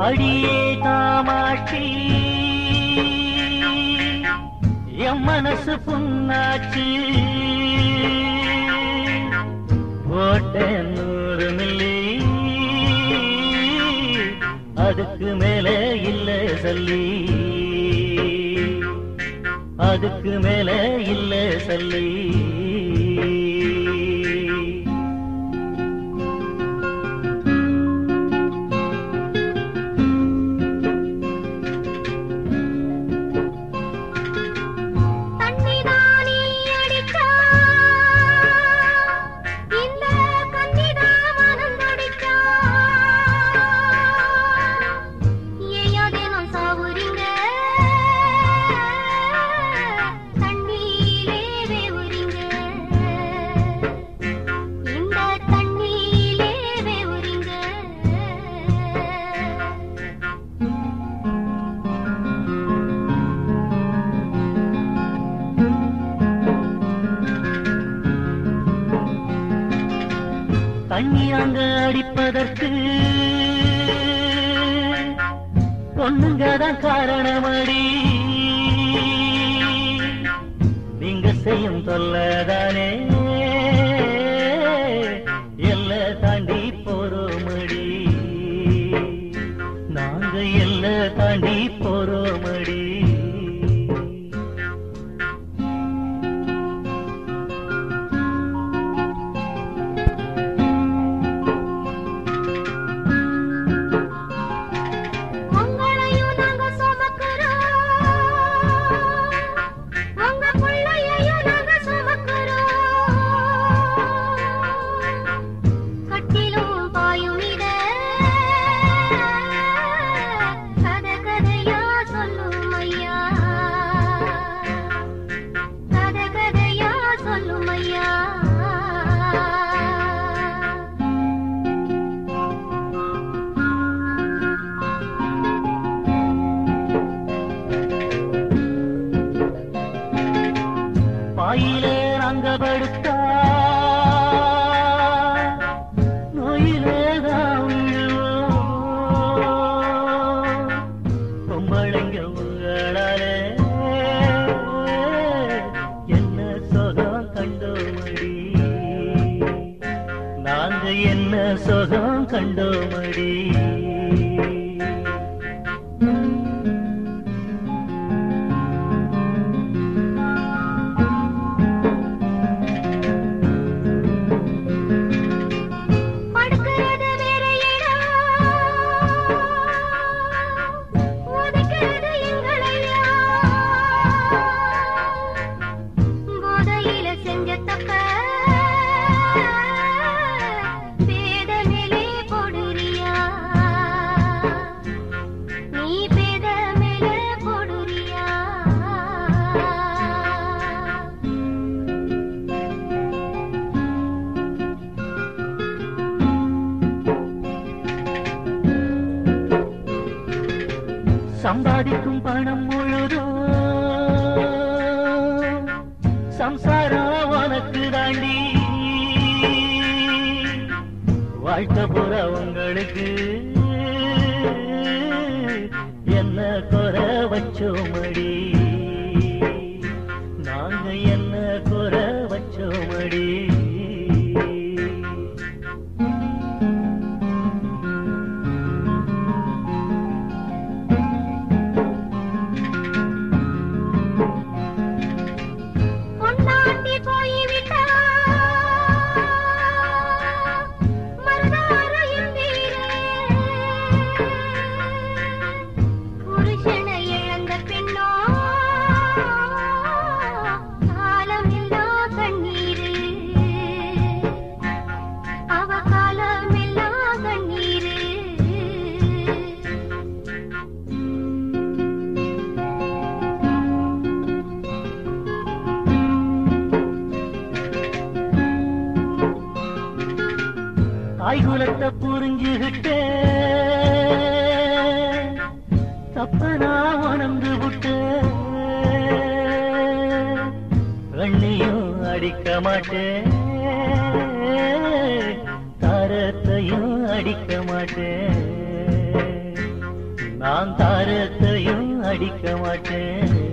அடியே காமாட்சி என் மனசு புண்ணாச்சு போட்டேன் நூறு மில்லி அதுக்கு மேல இல்ல சொல்லி அதுக்கு மேல இல்ல சொல்லி தண்ணிதானி அடிச்சா இந்த கண்ணிதா மனம் துடிச்சா ஏயோ தினம் சாவுறீங்க தண்ணியிலே வேவுறீங்க இந்த தண்ணியிலே வேவுறீங்க தண்ணி அங்க அடிப்பதற்கு பொண்ணுங்கதான் காரணமடி நீங்க செய்யும் தொல்லதானே எல்ல தாண்டி போறோமடி நாங்க எல்ல தாண்டி போறோமடி உங்களையும் நாங்க சுமக்கிறோம் உங்க பிள்ளையையும் நாங்க சுமக்கிறோம் கட்டிலும் பாயும் இத கதை கதையா சொல்லும் ஐயா கதை கதையா சொல்லும் ஐயா பாயிலே நாங்க படுத்தா நோயிலே தான் விழுவோம் பொம்பளைங்க உங்களாலே என்ன சுகம் கண்டோமடி நாங்க என்ன சுகம் கண்டோமடி படுக்கிறது வேற இடம் உதைக்கிறது எங்களையா போதையில செஞ்ச தப்ப பேத மேலே போடுறியா நீ பேத மேலே போடுறியா சம்பாதிக்கும் பணம் முழுதும் சம்சாரம் உனக்கு தாண்டி வாழ்க்கை புற உங்களுக்கு என்ன குறை வச்சோமடி நாங்க என்ன குறை வச்சோமடி பொன்னாட்டி போய்விட்டா மருதார எந்தீரே புருஷனை இழந்த பெண்ணோ காலமில்லா கண்ணீரு அவ காலமில்லா கண்ணீரு தாய்குலத்தை புரிஞ்சுகிட்டே தப்ப நான் உணர்ந்து விட்டு வெண்ணியும் அடிக்க மாட்டேன் தரத்தையும் அடிக்க மாட்டேன் நான் தாரத்தையும் அடிக்க மாட்டேன்